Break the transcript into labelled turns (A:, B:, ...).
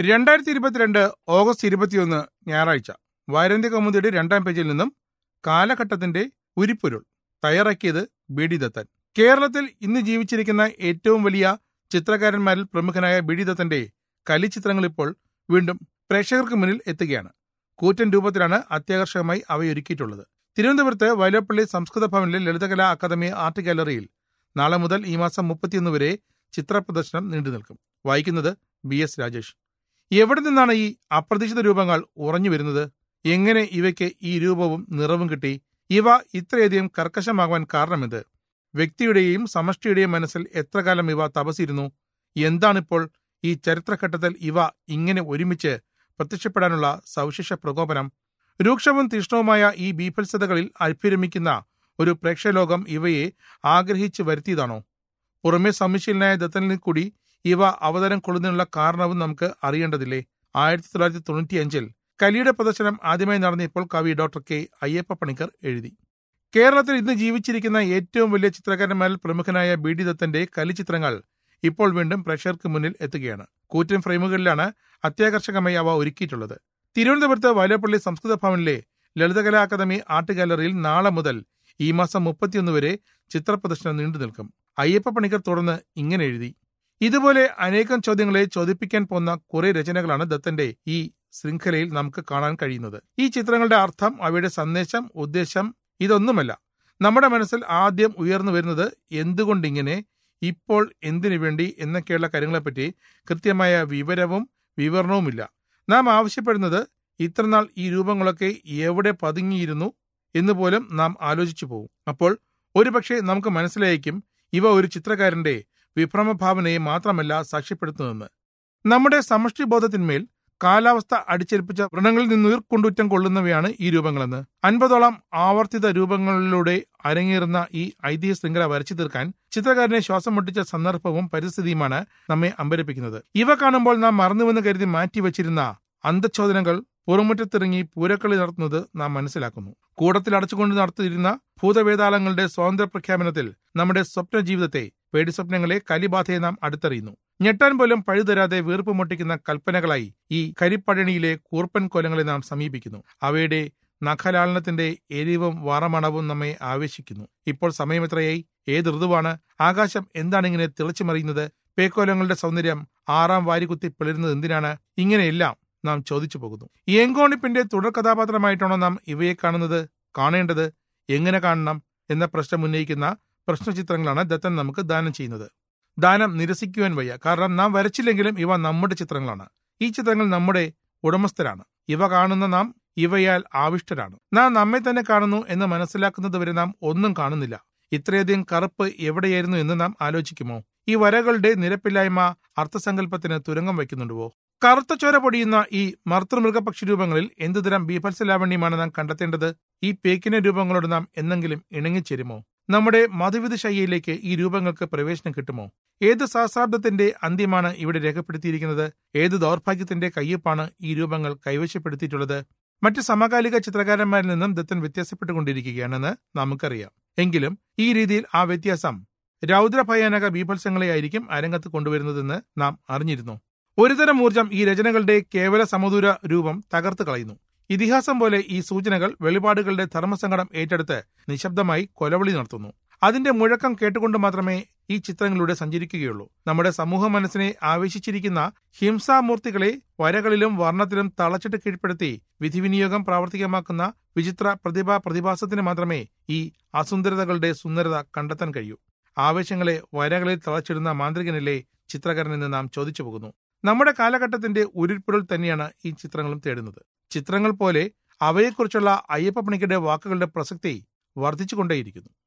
A: രണ്ടായിരത്തി ഇരുപത്തിരണ്ട് ഓഗസ്റ്റ് ഇരുപത്തിയൊന്ന് ഞായറാഴ്ച വാരന്ത്യ കൗമുദിയുടെ രണ്ടാം പേജിൽ നിന്നും കാലഘട്ടത്തിന്റെ ഉരിപ്പൊരുൾ തയ്യാറാക്കിയത് ബി ഡി ദത്തൻ കേരളത്തിൽ ഇന്ന് ജീവിച്ചിരിക്കുന്ന ഏറ്റവും വലിയ ചിത്രകാരന്മാരിൽ പ്രമുഖനായ ബി ഡി ദത്തന്റെ കലിച്ചിത്രങ്ങൾ ഇപ്പോൾ വീണ്ടും പ്രേക്ഷകർക്ക് മുന്നിൽ എത്തുകയാണ് കൂറ്റൻ രൂപത്തിലാണ് അത്യാകർഷകമായി അവയൊരുക്കിയിട്ടുള്ളത് തിരുവനന്തപുരത്ത് വൈലോപ്പള്ളി സംസ്കൃത ഭവനിലെ ലളിതകലാ അക്കാദമി ആർട്ട് ഗാലറിയിൽ നാളെ മുതൽ ഈ മാസം മുപ്പത്തിയൊന്ന് വരെ ചിത്ര പ്രദർശനം നീണ്ടു നിൽക്കും വായിക്കുന്നത് ബി എസ് രാജേഷ് എവിടെ നിന്നാണ് ഈ അപ്രതീക്ഷിത രൂപങ്ങൾ ഉറഞ്ഞു വരുന്നത് എങ്ങനെ ഇവയ്ക്ക് ഈ രൂപവും നിറവും കിട്ടി ഇവ ഇത്രയധികം കർക്കശമാകുവാൻ കാരണമെന്ത് വ്യക്തിയുടെയും സമഷ്ടിയുടെയും മനസ്സിൽ എത്ര കാലം ഇവ തപസിരുന്നു എന്താണിപ്പോൾ ഈ ചരിത്രഘട്ടത്തിൽ ഇവ ഇങ്ങനെ ഒരുമിച്ച് പ്രത്യക്ഷപ്പെടാനുള്ള സവിശേഷ പ്രകോപനം രൂക്ഷവും തീഷ്ണവുമായ ഈ ബീഭത്സതകളിൽ അഭിരമിക്കുന്ന ഒരു പ്രേക്ഷലോകം ഇവയെ ആഗ്രഹിച്ചു വരുത്തിയതാണോ പുറമെ സമ്മിശീലനായ ദത്തനിൽ കൂടി ഇവ അവതരം കൊള്ളുന്നതിനുള്ള കാരണവും നമുക്ക് അറിയേണ്ടതില്ലേ ആയിരത്തി തൊള്ളായിരത്തി തൊണ്ണൂറ്റി അഞ്ചിൽ കലിയുടെ പ്രദർശനം ആദ്യമായി നടന്നപ്പോൾ കവി ഡോക്ടർ കെ അയ്യപ്പ പണിക്കർ എഴുതി കേരളത്തിൽ ഇന്ന് ജീവിച്ചിരിക്കുന്ന ഏറ്റവും വലിയ ചിത്രകാരന്മാരിൽ പ്രമുഖനായ ബി ഡി ദത്തന്റെ കലിച്ചിത്രങ്ങൾ ഇപ്പോൾ വീണ്ടും പ്രേക്ഷകർക്ക് മുന്നിൽ എത്തുകയാണ് കൂറ്റൻ ഫ്രെയിമുകളിലാണ് അത്യാകർഷകമായി അവ ഒരുക്കിയിട്ടുള്ളത് തിരുവനന്തപുരത്ത് വയലപ്പള്ളി സംസ്കൃത ഭവനിലെ ലളിതകലാ അക്കാദമി ആർട്ട് ഗാലറിയിൽ നാളെ മുതൽ ഈ മാസം മുപ്പത്തിയൊന്ന് വരെ ചിത്രപ്രദർശനം നീണ്ടു നിൽക്കും അയ്യപ്പ പണിക്കർ തുടർന്ന് ഇങ്ങനെ എഴുതി ഇതുപോലെ അനേകം ചോദ്യങ്ങളെ ചോദിപ്പിക്കാൻ പോകുന്ന കുറെ രചനകളാണ് ദത്തന്റെ ഈ ശൃംഖലയിൽ നമുക്ക് കാണാൻ കഴിയുന്നത് ഈ ചിത്രങ്ങളുടെ അർത്ഥം അവയുടെ സന്ദേശം ഉദ്ദേശം ഇതൊന്നുമല്ല നമ്മുടെ മനസ്സിൽ ആദ്യം ഉയർന്നു വരുന്നത് എന്തുകൊണ്ടിങ്ങനെ ഇപ്പോൾ എന്തിനു വേണ്ടി എന്നൊക്കെയുള്ള കാര്യങ്ങളെപ്പറ്റി കൃത്യമായ വിവരവും വിവരണവുമില്ല നാം ആവശ്യപ്പെടുന്നത് ഇത്രനാൾ ഈ രൂപങ്ങളൊക്കെ എവിടെ പതുങ്ങിയിരുന്നു എന്ന് പോലും നാം ആലോചിച്ചു പോകും അപ്പോൾ ഒരുപക്ഷെ നമുക്ക് മനസ്സിലായേക്കും ഇവ ഒരു ചിത്രകാരന്റെ വിഭ്രമഭാവനയെ മാത്രമല്ല സാക്ഷ്യപ്പെടുത്തുന്നതെന്ന് നമ്മുടെ സമഷ്ടി ബോധത്തിന്മേൽ കാലാവസ്ഥ അടിച്ചേൽപ്പിച്ച വ്രണങ്ങളിൽ നിന്ന് ഉയർക്കൊണ്ടുറ്റം കൊള്ളുന്നവയാണ് ഈ രൂപങ്ങളെന്ന് അൻപതോളം ആവർത്തിത രൂപങ്ങളിലൂടെ അരങ്ങേറുന്ന ഈ ഐതിഹ്യ ശൃംഖല വരച്ചു തീർക്കാൻ ചിത്രകാരനെ ശ്വാസം മുട്ടിച്ച സന്ദർഭവും പരിസ്ഥിതിയുമാണ് നമ്മെ അമ്പരപ്പിക്കുന്നത് ഇവ കാണുമ്പോൾ നാം മറന്നുവെന്ന് കരുതി മാറ്റിവെച്ചിരുന്ന അന്ധചോദനകൾ പുറമുറ്റത്തിറങ്ങി പൂരക്കളി നടത്തുന്നത് നാം മനസ്സിലാക്കുന്നു കൂടത്തിൽ അടച്ചുകൊണ്ട് നടത്തിയിരുന്ന ഭൂതവേതാളങ്ങളുടെ സ്വാതന്ത്ര്യ പ്രഖ്യാപനത്തിൽ നമ്മുടെ സ്വപ്ന ജീവിതത്തെ പേടി സ്വപ്നങ്ങളെ കലിബാധയെ നാം അടുത്തറിയുന്നു ഞെട്ടാൻ പോലും പഴുതരാതെ വീർപ്പ് മുട്ടിക്കുന്ന കൽപ്പനകളായി ഈ കരിപ്പഴണിയിലെ കൂർപ്പൻ കൊലങ്ങളെ നാം സമീപിക്കുന്നു അവയുടെ നഖലാളനത്തിന്റെ എരിവും വാറമണവും നമ്മെ ആവേശിക്കുന്നു ഇപ്പോൾ സമയം എത്രയായി ഏത് ഋതുവാണ് ആകാശം എന്താണ് ഇങ്ങനെ തിളച്ചു മറിയുന്നത് പേക്കോലങ്ങളുടെ സൗന്ദര്യം ആറാം വാരികുത്തി പിളരുന്നത് എന്തിനാണ് ഇങ്ങനെയെല്ലാം നാം ചോദിച്ചു പോകുന്നു ഏങ്കോണിപ്പിന്റെ തുടർ കഥാപാത്രമായിട്ടാണോ നാം ഇവയെ കാണുന്നത് കാണേണ്ടത് എങ്ങനെ കാണണം എന്ന പ്രശ്നം ഉന്നയിക്കുന്ന പ്രശ്നചിത്രങ്ങളാണ് ദത്തൻ നമുക്ക് ദാനം ചെയ്യുന്നത് ദാനം നിരസിക്കുവാൻ വയ്യ കാരണം നാം വരച്ചില്ലെങ്കിലും ഇവ നമ്മുടെ ചിത്രങ്ങളാണ് ഈ ചിത്രങ്ങൾ നമ്മുടെ ഉടമസ്ഥരാണ് ഇവ കാണുന്ന നാം ഇവയാൽ ആവിഷ്ടരാണ് നാം നമ്മെ തന്നെ കാണുന്നു എന്ന് മനസ്സിലാക്കുന്നത് വരെ നാം ഒന്നും കാണുന്നില്ല ഇത്രയധികം കറുപ്പ് എവിടെയായിരുന്നു എന്ന് നാം ആലോചിക്കുമോ ഈ വരകളുടെ നിരപ്പില്ലായ്മ അർത്ഥസങ്കല്പത്തിന് തുരങ്കം വയ്ക്കുന്നുണ്ടോ കറുത്ത ചോര പൊടിയുന്ന ഈ മർത്തൃമൃഗപക്ഷി രൂപങ്ങളിൽ എന്തുതരം ബീഭത്സലാവണ്യമാണ് നാം കണ്ടെത്തേണ്ടത് ഈ പേക്കിന രൂപങ്ങളോട് നാം എന്നെങ്കിലും ഇണങ്ങിച്ചേരുമോ നമ്മുടെ മധുവിധ ശൈലിയിലേക്ക് ഈ രൂപങ്ങൾക്ക് പ്രവേശനം കിട്ടുമോ ഏത് സഹസ്രാബ്ദത്തിന്റെ അന്ത്യമാണ് ഇവിടെ രേഖപ്പെടുത്തിയിരിക്കുന്നത് ഏത് ദൗർഭാഗ്യത്തിന്റെ കയ്യൊപ്പാണ് ഈ രൂപങ്ങൾ കൈവശപ്പെടുത്തിയിട്ടുള്ളത് മറ്റ് സമകാലിക ചിത്രകാരന്മാരിൽ നിന്നും ദത്തൻ വ്യത്യാസപ്പെട്ടുകൊണ്ടിരിക്കുകയാണെന്ന് നമുക്കറിയാം എങ്കിലും ഈ രീതിയിൽ ആ വ്യത്യാസം രൗദ്രഭയാനക ബീഭത്സങ്ങളെയായിരിക്കും അരങ്ങത്ത് കൊണ്ടുവരുന്നതെന്ന് നാം അറിഞ്ഞിരുന്നു ഒരുതരം ഊർജം ഈ രചനകളുടെ കേവല സമദൂര രൂപം തകർത്തു കളയുന്നു ഇതിഹാസം പോലെ ഈ സൂചനകൾ വെളിപാടുകളുടെ ധർമ്മസങ്കടം ഏറ്റെടുത്ത് നിശബ്ദമായി കൊലവിളി നടത്തുന്നു അതിന്റെ മുഴക്കം കേട്ടുകൊണ്ട് മാത്രമേ ഈ ചിത്രങ്ങളിലൂടെ സഞ്ചരിക്കുകയുള്ളൂ നമ്മുടെ സമൂഹ മനസ്സിനെ ആവേശിച്ചിരിക്കുന്ന ഹിംസാമൂർത്തികളെ വരകളിലും വർണ്ണത്തിലും തളച്ചിട്ട് കീഴ്പ്പെടുത്തി വിധിവിനിയോഗം പ്രാവർത്തികമാക്കുന്ന വിചിത്ര പ്രതിഭാ പ്രതിഭാസത്തിന് മാത്രമേ ഈ അസുന്ദരതകളുടെ സുന്ദരത കണ്ടെത്താൻ കഴിയൂ ആവേശങ്ങളെ വരകളിൽ തളച്ചിടുന്ന മാന്ത്രികനിലെ ചിത്രകാരൻ എന്ന് നാം ചോദിച്ചു പോകുന്നു നമ്മുടെ കാലഘട്ടത്തിന്റെ ഉരുൾപ്പൊരുൾ തന്നെയാണ് ഈ ചിത്രങ്ങളും തേടുന്നത് ചിത്രങ്ങൾ പോലെ അവയെക്കുറിച്ചുള്ള അയ്യപ്പ പണിക്കരുടെ വാക്കുകളുടെ പ്രസക്തി വർദ്ധിച്ചുകൊണ്ടേയിരിക്കുന്നു